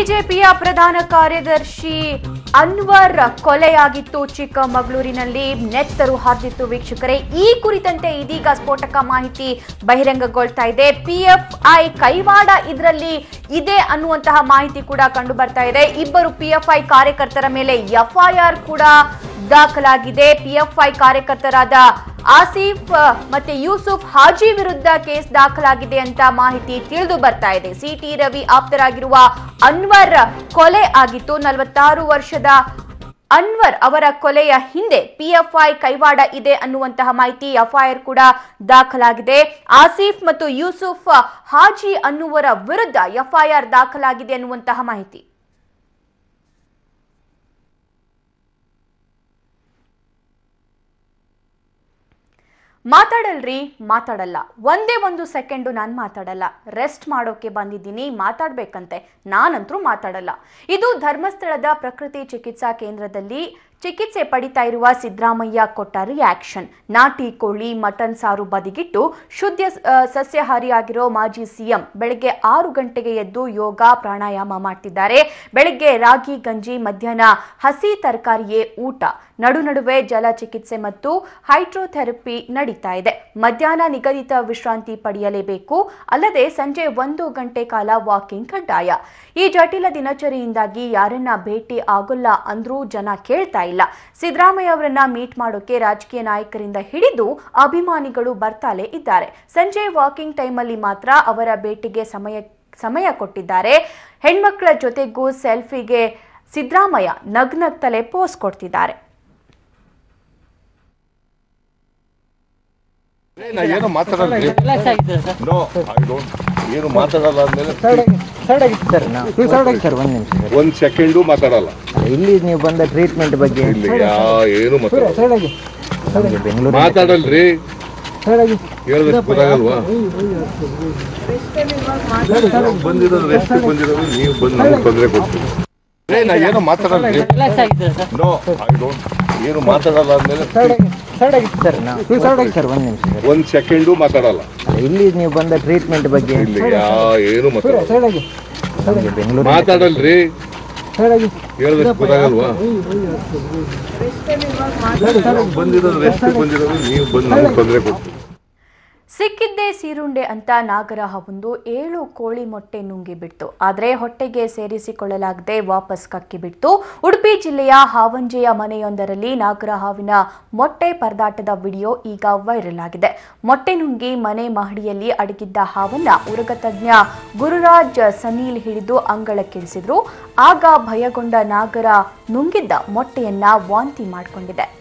ಬಿಜೆಪಿಯ ಪ್ರಧಾನ ಕಾರ್ಯದರ್ಶಿ ಅನ್ವರ್ ಕೊಲೆಯಾಗಿತ್ತು ಚಿಕ್ಕಮಗಳೂರಿನಲ್ಲಿ ನೆತ್ತರು ಹಾರ್ದಿತ್ತು ವೀಕ್ಷಕರೇ ಈ ಕುರಿತಂತೆ ಇದೀಗ ಸ್ಫೋಟಕ ಮಾಹಿತಿ ಬಹಿರಂಗಗೊಳ್ತಾ ಇದೆ ಪಿಎಫ್ಐ ಕೈವಾಡ ಇದರಲ್ಲಿ ಇದೆ ಅನ್ನುವಂತಹ ಮಾಹಿತಿ ಕೂಡ ಕಂಡು ಬರ್ತಾ ಇದೆ ಇಬ್ಬರು ಪಿಎಫ್ಐ ಕಾರ್ಯಕರ್ತರ ಮೇಲೆ ಎಫ್ಐಆರ್ ಕೂಡ ದಾಖಲಾಗಿದೆ ಪಿಎಫ್ಐ ಕಾರ್ಯಕರ್ತರಾದ ಆಸಿಫ್ ಅಹ್, ಮತ್ತೆ ಯೂಸುಫ್ ಹಾಜಿ ವಿರುದ್ಧ ಕೇಸ್ ದಾಖಲಾಗಿದೆ ಅಂತ ಮಾಹಿತಿ ತಿಳಿದು ಬರ್ತಾ ಇದೆ ಸಿಟಿ ರವಿ ಆಪ್ತರಾಗಿರುವ ಅನ್ವರ್ ಕೊಲೆ ಆಗಿತ್ತು ನಲವತ್ತಾರು ವರ್ಷದ ಅನ್ವರ್ ಅವರ ಕೊಲೆಯ ಹಿಂದೆ ಪಿಎಫ್ಐ ಕೈವಾಡ ಇದೆ ಅನ್ನುವಂತಹ ಮಾಹಿತಿ ಎಫ್ಐಆರ್ ಕೂಡ ದಾಖಲಾಗಿದೆ ಆಸಿಫ್ ಮತ್ತು ಯೂಸುಫ್ ಹಾಜಿ ಅನ್ನುವರ ವಿರುದ್ಧ ಎಫ್ಐಆರ್ ದಾಖಲಾಗಿದೆ ಅನ್ನುವಂತಹ ಮಾಹಿತಿ ಮಾತಾಡಲ್ರಿ ಮಾತಾಡಲ್ಲ ಒಂದೇ ಒಂದು ಸೆಕೆಂಡು ನಾನು ಮಾತಾಡಲ್ಲ ರೆಸ್ಟ್ ಮಾಡೋಕೆ ಬಂದಿದ್ದೀನಿ ಮಾತಾಡ್ಬೇಕಂತೆ ನಾನಂತರೂ ಮಾತಾಡಲ್ಲ ಇದು ಧರ್ಮಸ್ಥಳದ ಪ್ರಕೃತಿ ಚಿಕಿತ್ಸಾ ಕೇಂದ್ರದಲ್ಲಿ ಚಿಕಿತ್ಸೆ ಪಡಿತಾ ಇರುವ ಸಿದ್ದರಾಮಯ್ಯ ಕೊಟ್ಟ ರಿಯಾಕ್ಷನ್ ನಾಟಿ ಕೋಳಿ ಮಟನ್ ಸಾರು ಬದಿಗಿಟ್ಟು ಶುದ್ಧ ಆ, ಸಸ್ಯಾಹಾರಿಯಾಗಿರೋ ಮಾಜಿ ಸಿಎಂ ಬೆಳಗ್ಗೆ ಆರು ಗಂಟೆಗೆ ಎದ್ದು ಯೋಗ ಪ್ರಾಣಾಯಾಮ ಮಾಡ್ತಿದ್ದಾರೆ ಬೆಳಗ್ಗೆ ರಾಗಿ ಗಂಜಿ ಮಧ್ಯಾಹ್ನ ಹಸಿ ತರಕಾರಿಯೇ ಊಟ ನಡು ನಡುವೆ ಜಲ ಚಿಕಿತ್ಸೆ ಮತ್ತು ಹೈಡ್ರೋಥೆರಪಿ ನಡೀತಾ ಇದೆ ಮಧ್ಯಾಹ್ನ ನಿಗದಿತ ವಿಶ್ರಾಂತಿ ಪಡೆಯಲೇಬೇಕು ಅಲ್ಲದೆ ಸಂಜೆ ಒಂದು ಗಂಟೆ ಕಾಲ ವಾಕಿಂಗ್ ಕಡ್ಡಾಯ ಈ ಜಟಿಲ ದಿನಚರಿಯಿಂದಾಗಿ ಯಾರನ್ನ ಭೇಟಿ ಆಗೋಲ್ಲ ಅಂದ್ರೂ ಜನ ಕೇಳ್ತಾ ಇಲ್ಲ ಸಿದ್ದರಾಮಯ್ಯ ಅವರನ್ನ ಮೀಟ್ ಮಾಡೋಕೆ ರಾಜಕೀಯ ನಾಯಕರಿಂದ ಹಿಡಿದು ಅಭಿಮಾನಿಗಳು ಬರ್ತಾಲೆ ಇದ್ದಾರೆ ಸಂಜೆ ವಾಕಿಂಗ್ ಟೈಮಲ್ಲಿ ಮಾತ್ರ ಅವರ ಭೇಟಿಗೆ ಸಮಯ ಸಮಯ ಕೊಟ್ಟಿದ್ದಾರೆ ಹೆಣ್ಮಕ್ಳ ಜೊತೆಗೂ ಸೆಲ್ಫಿಗೆ ಸಿದ್ದರಾಮಯ್ಯ ನಗ್ನಗ್ತಲೆ ಪೋಸ್ ಕೊಡ್ತಿದ್ದಾರೆ ಏ, ನಾ ಏನು ಮಾತಾಡಲ್ಲ ರಿಲ್ಯಾಕ್ಸ್ ಆಗಿದ್ದೀರಾ ಸರ್ ನೋ ಐ ಡೋಂಟ್ ಏನು ಮಾತಾಡಲ್ಲ ಅಂದ್ಮೇಲೆ ಸೈಡ್ ಆಗಿತ್ತು ಸರ್ ನಾವು ಸರ್ ಒಂದು ನಿಮಿಷ ಸರ್ ಒಂದ್ ಸೆಕೆಂಡು ಮಾತಾಡಲ್ಲ ಇಲ್ಲಿ ನೀವು ಬಂದ ಟ್ರೀಟ್ಮೆಂಟ್ ಬಗ್ಗೆ ಇಲ್ಲಿ ಯಾ ಏನು ಮಾತಾಡಲ್ಲ ಸೈಡ್ ಆಗಿ ನಮಗೆ ಬೆಂಗಳೂರು ಮಾತಾಡಲ್ರಿ ಸೈಡ್ ಆಗಿ ಹೇಳಿದಷ್ಟು ಗೊತ್ತಾಗಲ್ವಾ ಬಂದಿರೋದು ರೆಸ್ಟ್ ಬಂದಿರೋದು ನೀವು ಬಂದು ನಮ್ಗೆ ತೊಂದರೆ ಕೊಡ್ತೀವಿ ಏ, ನಾ ಏನು ಮಾತಾಡಲ್ಲ ರಿಲ್ಯಾಕ್ಸ್ ಆಗಿದ್ದೀರಾ ಸರ್ ನೋ ಐ ಡೋಂಟ್ ಏನು ಮಾತಾಡಲ್ಲ ಅಂದ್ಮೇಲೆ ಸೈಡ್ ಆಗಿತ್ತು ಸರ್ ನಾವು ಸೈಡ್ ಆಗಿ ಸರ್ ಒಂದು ನಿಮಿಷ ಸರ್ ಒಂದ್ ಸೆಕೆಂಡು ಮಾತಾಡಲ್ಲ ಇಲ್ಲಿ ನೀವು ಬಂದ ಟ್ರೀಟ್ಮೆಂಟ್ ಬಗ್ಗೆ ಇಲ್ಲಿ ಯಾ ಏನು ಮಾತಾಡಲ್ಲ ಸೈಡ್ ಆಗಿ ನಮಗೆ ಬೆಂಗಳೂರು ಮಾತಾಡಲ್ರಿ ಸೈಡ್ ಆಗಿ ಹೇಳಿದಷ್ಟು ಗೊತ್ತಾಗಲ್ವಾ ಬಂದಿರೋದು ರೆಸ್ಟ್ ಬಂದಿರೋದು ನೀವು ಬಂದು ನಮ್ಗೆ ತೊಂದರೆ ಕೊಡ್ತೀವಿ ಸಿಕ್ಕಿದ್ದೇ ಸೀರುಂಡೆ ಅಂತ ನಾಗರಹವೊಂದು ಏಳು ಕೋಳಿ ಮೊಟ್ಟೆ ನುಂಗಿಬಿಡ್ತು ಆದರೆ ಹೊಟ್ಟೆಗೆ ಸೇರಿಸಿಕೊಳ್ಳಲಾಗದೆ ವಾಪಸ್ ಕಕ್ಕಿಬಿಡ್ತು ಉಡುಪಿ ಜಿಲ್ಲೆಯ ಹಾವಂಜೆಯ ಮನೆಯೊಂದರಲ್ಲಿ ನಾಗರಹಾವಿನ ಮೊಟ್ಟೆ ಪರದಾಟದ ವಿಡಿಯೋ ಈಗ ವೈರಲ್ ಆಗಿದೆ ಮೊಟ್ಟೆ ನುಂಗಿ ಮನೆ ಮಹಡಿಯಲ್ಲಿ ಅಡಗಿದ್ದ ಹಾವನ್ನ ಉರಗ ತಜ್ಞ ಗುರುರಾಜ್ ಸನೀಲ್ ಹಿಡಿದು ಅಂಗಳಕ್ಕಿಳಿಸಿದ್ರು ಆಗ ಭಯಗೊಂಡ ನಾಗರ ನುಂಗಿದ್ದ ಮೊಟ್ಟೆಯನ್ನ ವಾಂತಿ ಮಾಡಿಕೊಂಡಿದೆ